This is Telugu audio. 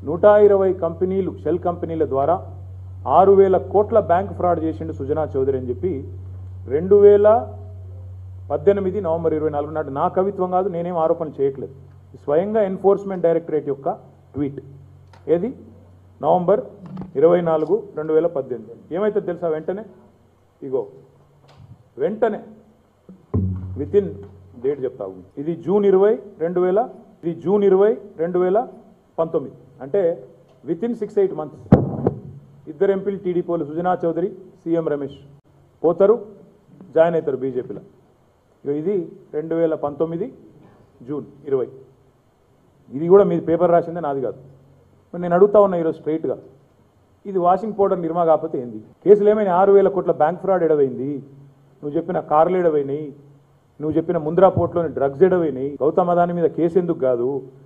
నూట ఇరవై కంపెనీలు షెల్ కంపెనీల ద్వారా ఆరు వేల కోట్ల బ్యాంక్ ఫ్రాడ్ చేసిండు సుజనా చౌదరి అని చెప్పి రెండు వేల పద్దెనిమిది నవంబర్ ఇరవై నాలుగు నాడు నా కవిత్వం కాదు నేనేం ఆరోపణ చేయట్లేదు స్వయంగా ఎన్ఫోర్స్మెంట్ డైరెక్టరేట్ యొక్క ట్వీట్ ఏది నవంబర్ ఇరవై నాలుగు రెండు వేల పద్దెనిమిది ఏమైతే తెలుసా వెంటనే ఇగో వెంటనే విత్ ఇన్ డేట్ చెప్తావు ఇది జూన్ ఇరవై రెండు వేల ఇది జూన్ ఇరవై రెండు వేల పంతొమ్మిది అంటే with in six eight months ఇద్దరు ఎంపీలు టీడీపీలు సుజనా చౌదరి సీఎం రమేష్ పోతారు జాయిన్ అవుతారు బీజేపీలో ఇక ఇది రెండు వేల పంతొమ్మిది జూన్ ఇరవై ఇది కూడా మీ పేపర్ రాసిందే నాది కాదు మరి నేను అడుగుతా ఉన్నా ఈరోజు స్ట్రైట్గా ఇది వాషింగ్ పౌడర్ నిర్మా కాకపోతే ఏంది కేసులు ఏమైనా ఆరు వేల కోట్ల బ్యాంక్ ఫ్రాడ్ ఎడవైంది నువ్వు చెప్పిన కార్లు ఎడవైనాయి నువ్వు చెప్పిన ముంద్రా పోర్ట్లోని డ్రగ్స్ ఎడవైనాయి గౌతమ్ అదాని మీద కేసు ఎందుకు కాదు